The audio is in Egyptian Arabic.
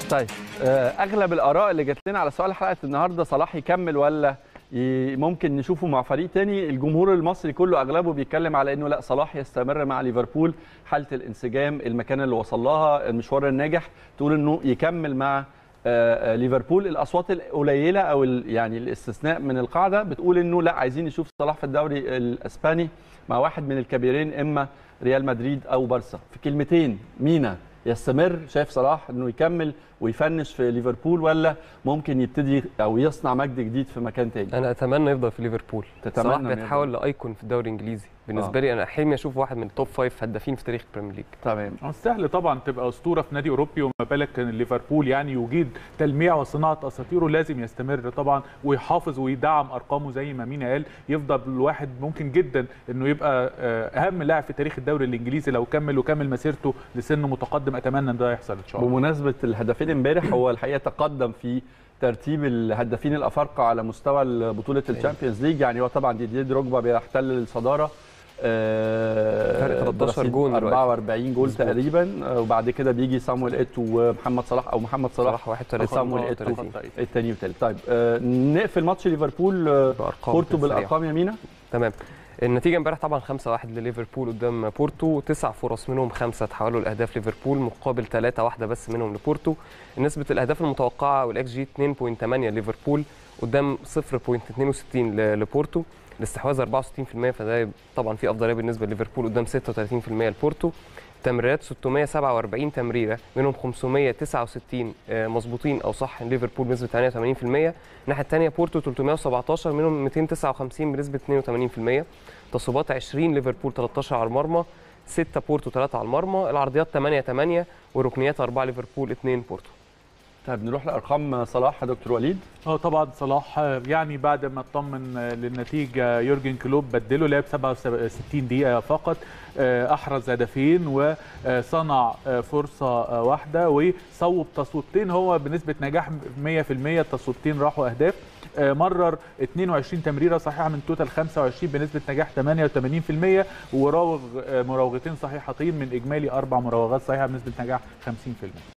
طيب آه، اغلب الاراء اللي جات لنا على سؤال حلقه النهارده صلاح يكمل ولا ي- ممكن نشوفه مع فريق تاني الجمهور المصري كله اغلبه بيتكلم على انه لا صلاح يستمر مع ليفربول حاله الانسجام المكان اللي وصل لها المشوار الناجح تقول انه يكمل مع آه، آه، ليفربول الاصوات القليله او ال- يعني الاستثناء من القاعده بتقول انه لا عايزين نشوف صلاح في الدوري الاسباني مع واحد من الكبيرين اما ريال مدريد او بارسا في كلمتين مينا يستمر شايف صلاح انه يكمل ويفنش في ليفربول ولا ممكن يبتدي او يصنع مجد جديد في مكان تاني انا اتمنى يفضل في ليفربول تتمنى صلاح إنه بيتحول لايكون في الدوري الانجليزي بالنسبه آه. لي انا حلمي اشوف واحد من التوب فايف هدافين في تاريخ البريمير ليج تمام هو سهل طبعا تبقى اسطوره في نادي اوروبي وما بالك ان ليفربول يعني يجيد تلميع وصناعه اساطيره لازم يستمر طبعا ويحافظ ويدعم ارقامه زي ما مينا قال يفضل الواحد ممكن جدا انه يبقى آه، اهم لاعب في تاريخ الدوري الانجليزي لو كمل وكمل مسيرته لسن متقدم اتمنى ان ده يحصل ان شاء الله بمناسبه الهدافين امبارح هو الحقيقه تقدم في ترتيب الهدافين الافارقه على مستوى بطوله الشامبيونز ليج يعني هو طبعا ديديه دروجبا بيحتل الصداره آه، فرق 13 برصيد جول دلوقتي. 44 جول مظبوط. تقريبا آه، وبعد كده بيجي صامويل ايتو ومحمد صلاح او محمد صلاح صلاح 31 صامويل ايتو 31 الثاني والثالث طيب آه، نقفل ماتش ليفربول آه، بارقام بورتو سريعة. بالارقام يمينه تمام النتيجه امبارح طبعا 5-1 لليفربول قدام بورتو تسع فرص منهم خمسه تحولوا لاهداف ليفربول مقابل ثلاثه واحده بس منهم لبورتو نسبه الاهداف المتوقعه والاكس جي 2.8 ليفربول قدام 0.62 ل- لبورتو الاستحواذ 64% فده طبعا في افضليه بالنسبه لليفربول قدام 36% لبورتو تمريرات 647 تمريره منهم 569 آه، مظبوطين او صح ليفربول بنسبه 88% الناحيه الثانيه بورتو 317 منهم 259 بنسبه 82% تصويبات 20 ليفربول 13 على المرمى 6 بورتو 3 على المرمى العرضيات 8 8 وركنيات 4 ليفربول 2 بورتو طيب نروح لارقام صلاح يا دكتور وليد اه طبعا صلاح آه، يعني بعد ما اطمن آه، للنتيجه يورجن كلوب بدله لعب 67 دقيقه فقط آه، احرز هدفين وصنع آه، فرصه آه، واحده وصوب تصويبتين هو بنسبه نجاح 100% التصويبتين راحوا اهداف آه، مرر 22 تمريره صحيحه من توتال 25 بنسبه نجاح 88% وراوغ آه، مراوغتين صحيحتين من اجمالي اربع مراوغات صحيحه بنسبه نجاح 50%